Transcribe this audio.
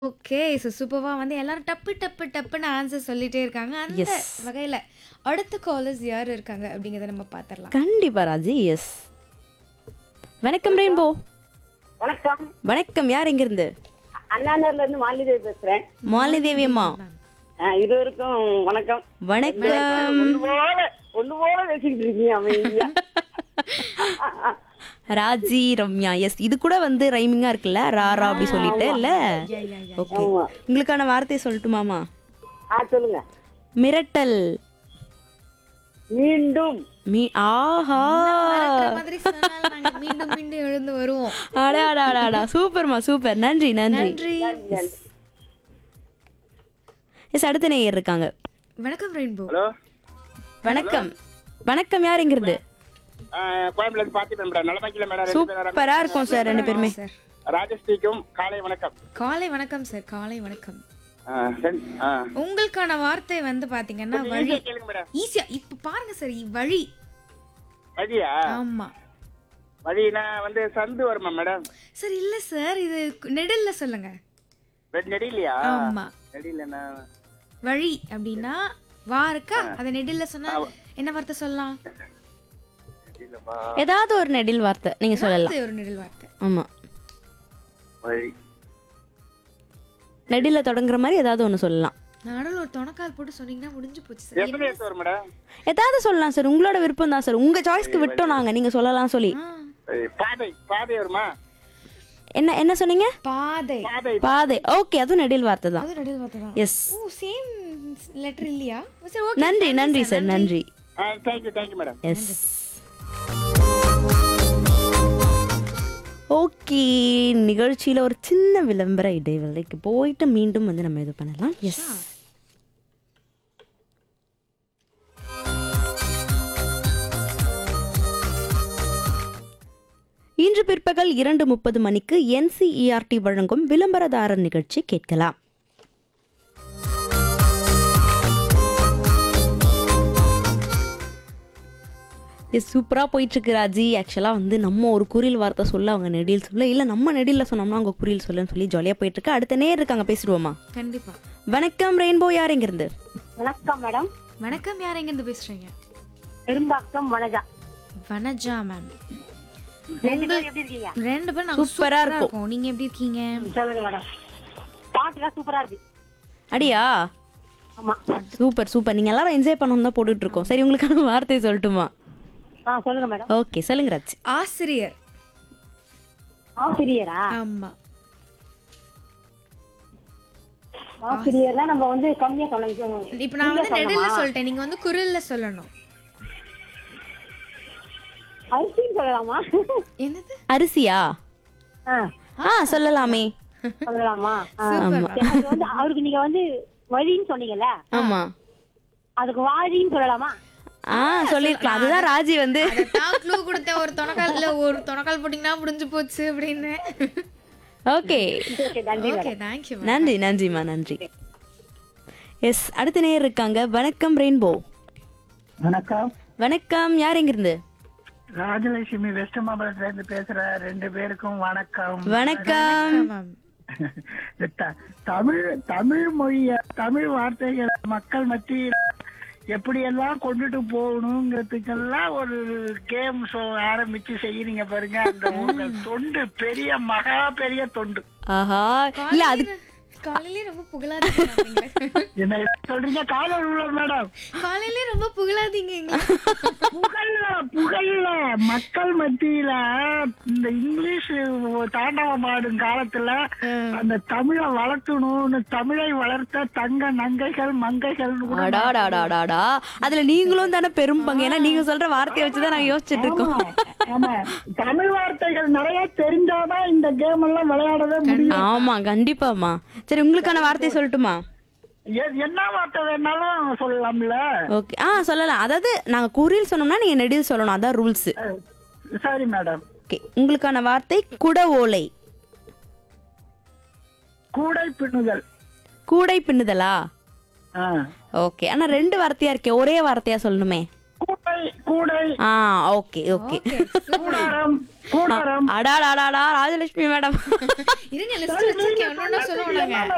Okay. So சூப்பர்வா வந்து எல்லாரும் டப்பு டப்பு டப்புன்னு ஆன்சர் சொல்லிட்டே இருக்காங்க. அந்த எஸ். வகையில அடுத்த காலர்ஸ் யார் இருக்காங்க அப்படிங்கிறத நம்ம பார்த்துரலாம். கண்டிப்பா ராஜி எஸ் வணக்கம் ரெயின்போ வணக்கம் வணக்கம் யார் எங்கிருந்து அண்ணாநகர்ல இருந்து மாலிதேவி பேசுறேன் மாலினி தேவி அம்மா ஆ, இருவருக்கும் வணக்கம் வணக்கம் ஒண்ணு போல ஒண்ணு போல பேசிக்கிட்டு இருக்கீங்க அமைதியா ராஜி ரம்யா எஸ் இது கூட வந்து ரைமிங்கா இருக்குல்ல ராரா அப்படி சொல்லிட்டு இல்ல யா, யா, யா. ஓகே ஆமா. உங்களுக்கான வார்த்தையை சொல்லட்டுமாமா ஆ சொல்லுங்க மிரட்டல் மீண்டும் மீ ஆஹா மறக்கிற மாதிரி சொன்னாலும் நாங்க மீண்டும் மீண்டும் எழுந்து வருவோம். அடா அடா அடா, அடா சூப்பர்மா சூப்பர் நன்றி நன்றி நன்றி. எஸ் அடுத்த நேயர் இருக்காங்க வணக்கம் ரெயின்போ. ஹலோ வணக்கம் வணக்கம் யார் எங்கிருந்து கோயம்புல இருந்து பார்த்துட்டேன் மேடம் நல்ல பாக்கில மேடம் ரெண்டு பேரும் சூப்பரா இருக்கும் சார் ரெண்டு பேருமே சார். ராஜஸ்ரீக்கும் காலை வணக்கம் காலை வணக்கம் சார். காலை வணக்கம். ஆ, ரெண்டு- ஆ. உங்களுக்கான வார்த்தை வந்து பாத்தீங்கன்னா வழி. ஈஸியா கேளுங்க மேடம் ஈஸியா இப்ப பாருங்க சார் இ- வழி. வழியா ஆமா. வழினா வந்து சந்து வருமா மேடம் சார் இல்ல சார் இது நெடில்ல சொல்லுங்க. ரெண்டு நெடிலையா ஆமா. நெடிலனா வழி அப்படின்னா வா இருக்கா அதை நெடில்ல சொன்னா என்ன வார்த்தை சொல்லலாம் நெடிலமா ஏதாவது ஒரு நெடில் வார்த்தை நீங்க சொல்லலாம் அது ஒரு நெடில் வார்த்தை ஆமா வழி நெடில தொடங்குற மாதிரி ஏதாவது ஒண்ணு சொல்லலாம் நடுவில் ஒரு தொணக்கால் போட்டு சொன்னீங்கன்னா முடிஞ்சு போச்சு சார் எத்தனை எழுத்து வரும் மேடம் ஏதாவது சொல்லலாம் சார் உங்களோட விருப்பம் தான் சார் உங்க சாய்ஸ்க்கு விட்டோம் நாங்க நீங்க சொல்லலாம் சொல்லி ஆ, ஏய், பாதை பாதை வருமா என்ன என்ன சொன்னீங்க பாதை பாதை பாதை ஓகே அதுவும் நெடில் வார்த்தை தான் அது நெடில் வார்த்தை தான் எஸ் ஓ சேம் லெட்டர் இல்லையா சரி ஓகே நன்றி நன்றி சார் நன்றி thank you thank you madam yes okay நிகழ்ச்சியில் ஒரு சின்ன விளம்பர இடைவேளைக்கு போயிட்டு மீண்டும் வந்து நம்ம இது பண்ணலாம் எஸ் இன்று பிற்பகல் இரண்டு முப்பது மணிக்கு என்சிஇஆர்டி வழங்கும் விளம்பரதாரர் நிகழ்ச்சி கேட்கலாம் இது சூப்பராக போயிட்டுருக்கு ராஜி ஆக்சுவலாக வந்து நம்ம ஒரு குறில் வார்த்தை சொல்ல அவங்க நெடில் சொல்ல இல்லை நம்ம நெடியில் சொன்னோம்னா அவங்க குறில் சொல்லுன்னு சொல்லி ஜாலியாக போயிட்டுருக்கு அடுத்த நேர் இருக்காங்க பேசிடுவோமா கண்டிப்பா வணக்கம் ரெயின்போ யார் எங்கிருந்து வணக்கம் மேடம் வணக்கம் யார் எங்க இருந்து பேசுறீங்க பெரும்பாக்கம் வனஜா வனஜா மேம் ரெண்டு பேரும் எப்படி இருக்கீங்க ரெண்டு பேரும் நாங்க சூப்பரா சூப்பரா இருக்கும். இருக்கோம் நீங்க எப்படி இருக்கீங்க சொல்லுங்க மேடம் பாட்டுலாம் சூப்பரா இருக்கு அடியா ஆமா சூப்பர் சூப்பர் நீங்கள் எல்லாரும் என்ஜாய் பண்ணணும் தான் போட்டுட்டு இருக்கோம் சரி உங்களுக்கான வார்த்தை சொல்லட்டுமா ஆ சொல்லுங்க மேடம் ஓகே சொல்லுங்க ராஜ் ஆசிரியர் ஆசிரியரா ஆமா ஆசிரியர்னா நம்ம வந்து கம்மியா சொல்லணும் இப்போ நான் வந்து நெடில்ல சொல்லிட்டேன் நீங்க வந்து குரல்ல சொல்லணும் அரிசின்னு சொல்லலாமா என்னது அரிசியா ஆ ஆ சொல்லலாமே சொல்லலாமா ஆ. சூப்பர் சரி, அது வந்து அவருக்கு நீங்க வந்து வழின்னு சொன்னீங்கல்ல ஆமா அதுக்கு வாழின்னு சொல்லலாமா ஆ சொல்லிருக்கலாம் அதுதான் ராஜி வந்து நான் க்ளூ கொடுத்தேன் ஒரு தொணக்கால் இல்ல ஒரு தொணக்கால் போட்டீங்கன்னா முடிஞ்சு போச்சு அப்படின்னு ஓகே ஓகே நன்றி ஓகே தேங்க்யூ நன்றி நன்றிம்மா நன்றி எஸ் அடுத்த நேர் இருக்காங்க வணக்கம் ரெயின்போ வணக்கம் வணக்கம் யார் எங்கிருந்து ராஜலட்சுமி வெஸ்ட் மாம்பலத்துல இருந்து பேசுற ரெண்டு பேருக்கும் வணக்கம் வணக்கம் மேம் இந்த த- தமிழ் தமிழ் மொழிய தமிழ் வார்த்தைகளை மக்கள் மத்தியில் எப்படியெல்லாம் கொண்டுட்டு போகணுங்கிறதுக்கெல்லாம் ஒரு கேம் ஷோ ஆரம்பிச்சு செய்யறீங்க பாருங்க அந்த உங்க தொண்டு பெரிய மகா பெரிய தொண்டு ஆஹா இல்ல அது காலையிலே ரொம்ப புகழாதீங்க நீங்க. என்ன சொல்றீங்க காலம் உள்ள மேடம் காலையிலே ரொம்ப புகழாதீங்க எங்களை. புகழ்ல புகழ்ல மக்கள் மத்தியில இந்த இங்கிலீஷ் தாண்டவம் ஆடும் காலத்துல அந்த தமிழை வளர்த்தணும்னு தமிழை வளர்த்த தங்க நங்கைகள் மங்கைகள்னு கூட அடாடாடாடாடா அதுல நீங்களும் தானே பெரும் பங்கு ஏன்னா நீங்க சொல்ற வார்த்தையை வச்சுதான் நாங்க யோசிச்சுட்டு இருக்கோம் ஆமா தமிழ் வார்த்தைகள் நிறைய தெரிஞ்சாதான் இந்த கேம் எல்லாம் விளையாடவே முடியும் ஆமா கண்டிப்பாமா சரி உங்களுக்கான வார்த்தையை சொல்லட்டுமா எ- என்ன வார்த்தை வேணாலும் சொல்லலாம்ல ஓகே ஆ சொல்லலாம் அதாவது நாங்க குறில் சொன்னோம்னா நீங்க நெடில் சொல்லணும் அதான் ரூல்ஸ் சரி மேடம் ஓகே உங்களுக்கான வார்த்தை குட ஓலை கூடை பின்னுதல் கூடை பின்னுதலா ஆ. ஓகே ஆனா ரெண்டு வார்த்தையா இருக்கே ஒரே வார்த்தையா சொல்லணுமே கூடை கூடை ஆ ஓகே ஓகே கூடாரம் கூடாரம் அடாடாடாடா ராஜலட்சுமி மேடம் இருங்க லிஸ்ட் வச்சிருக்கேன் ஒன்னொன்னா சொல்லுவோம் நாங்க